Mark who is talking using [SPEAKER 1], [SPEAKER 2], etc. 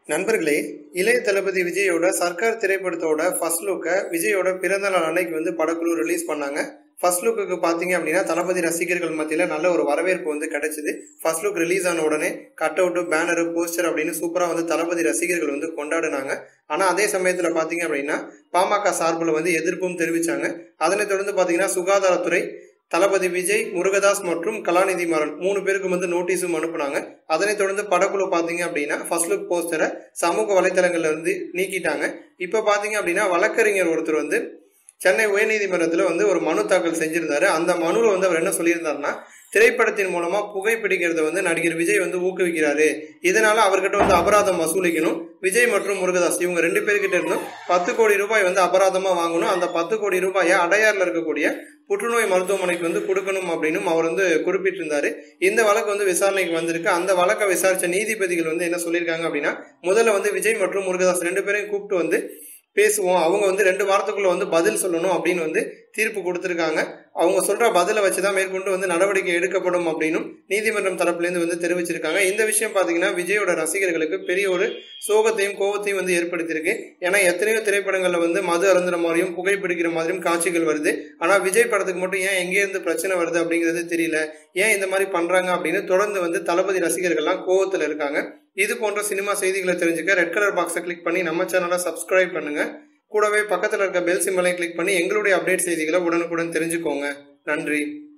[SPEAKER 1] நண்பர்களே இளைய தளபதி விஜயோட சர்க்கார் திரைப்படத்தோட ஃபர்ஸ்ட் லுக்கை விஜயோட பிறந்த நாள் அன்னைக்கு வந்து படக்குழு ரிலீஸ் பண்ணாங்க ஃபர்ஸ்ட் லுக்குக்கு பார்த்தீங்க அப்படின்னா தளபதி ரசிகர்கள் மத்தியில் நல்ல ஒரு வரவேற்பு வந்து கிடைச்சிது ஃபர்ஸ்ட் லுக் ரிலீஸ் ஆன உடனே கட் அவுட்டு பேனரு போஸ்டர் அப்படின்னு சூப்பராக வந்து தளபதி ரசிகர்கள் வந்து கொண்டாடினாங்க ஆனால் அதே சமயத்தில் பார்த்தீங்க அப்படின்னா பாமக சார்பில் வந்து எதிர்ப்பும் தெரிவித்தாங்க அதனைத் தொடர்ந்து பார்த்தீங்கன்னா சுகாதாரத்துறை தளபதி விஜய் முருகதாஸ் மற்றும் கலாநிதி மாறன் மூணு பேருக்கு வந்து நோட்டீஸும் அனுப்புனாங்க அதனைத் தொடர்ந்து படக்குழு பார்த்தீங்க அப்படின்னா ஃபர்ஸ்ட் லுக் போஸ்டரை சமூக வலைத்தளங்கள்ல இருந்து நீக்கிட்டாங்க இப்போ பார்த்தீங்க அப்படின்னா வழக்கறிஞர் ஒருத்தர் வந்து சென்னை உயர்நீதிமன்றத்தில் வந்து ஒரு மனு தாக்கல் செஞ்சிருந்தாரு அந்த மனுவில் வந்து அவர் என்ன சொல்லியிருந்தாருன்னா திரைப்படத்தின் மூலமா புகைப்பிடிக்கிறத வந்து நடிகர் விஜய் வந்து ஊக்குவிக்கிறாரு இதனால அவர்கிட்ட வந்து அபராதம் வசூலிக்கணும் விஜய் மற்றும் முருகதாஸ் இவங்க ரெண்டு பேர்கிட்ட இருந்தும் பத்து கோடி ரூபாய் வந்து அபராதமா வாங்கணும் அந்த பத்து கோடி ரூபாயை அடையாறுல இருக்கக்கூடிய புற்றுநோய் மருத்துவமனைக்கு வந்து கொடுக்கணும் அப்படின்னு அவர் வந்து குறிப்பிட்டிருந்தாரு இந்த வழக்கு வந்து விசாரணைக்கு வந்திருக்கு அந்த வழக்கை விசாரிச்ச நீதிபதிகள் வந்து என்ன சொல்லியிருக்காங்க அப்படின்னா முதல்ல வந்து விஜய் மற்றும் முருகதாஸ் ரெண்டு பேரையும் கூப்பிட்டு வந்து பேசுவோம் அவங்க வந்து ரெண்டு வாரத்துக்குள்ள வந்து பதில் சொல்லணும் அப்படின்னு வந்து தீர்ப்பு கொடுத்துருக்காங்க அவங்க சொல்ற பதிலை வச்சுதான் மேற்கொண்டு வந்து நடவடிக்கை எடுக்கப்படும் அப்படின்னும் நீதிமன்றம் தரப்புலேருந்து வந்து தெரிவிச்சிருக்காங்க இந்த விஷயம் பார்த்தீங்கன்னா விஜயோட ரசிகர்களுக்கு பெரிய ஒரு சோகத்தையும் கோபத்தையும் வந்து ஏற்படுத்தியிருக்கு ஏன்னா எத்தனையோ திரைப்படங்கள்ல வந்து மது அருந்துற மாதிரியும் புகைப்பிடிக்கிற மாதிரியும் காட்சிகள் வருது ஆனா விஜய் படத்துக்கு மட்டும் ஏன் எங்கே இருந்து பிரச்சனை வருது அப்படிங்கிறது தெரியல ஏன் இந்த மாதிரி பண்றாங்க அப்படின்னு தொடர்ந்து வந்து தளபதி ரசிகர்கள்லாம் கோவத்தில் இருக்காங்க இது போன்ற சினிமா செய்திகளை தெரிஞ்சுக்க ரெட் கலர் பாக்ஸை கிளிக் பண்ணி நம்ம சேனலை சப்ஸ்கிரைப் பண்ணுங்க கூடவே பக்கத்தில் இருக்க பெல் சிம்பலை கிளிக் பண்ணி எங்களுடைய அப்டேட் செய்திகளை உடனுக்குடன் தெரிஞ்சுக்கோங்க நன்றி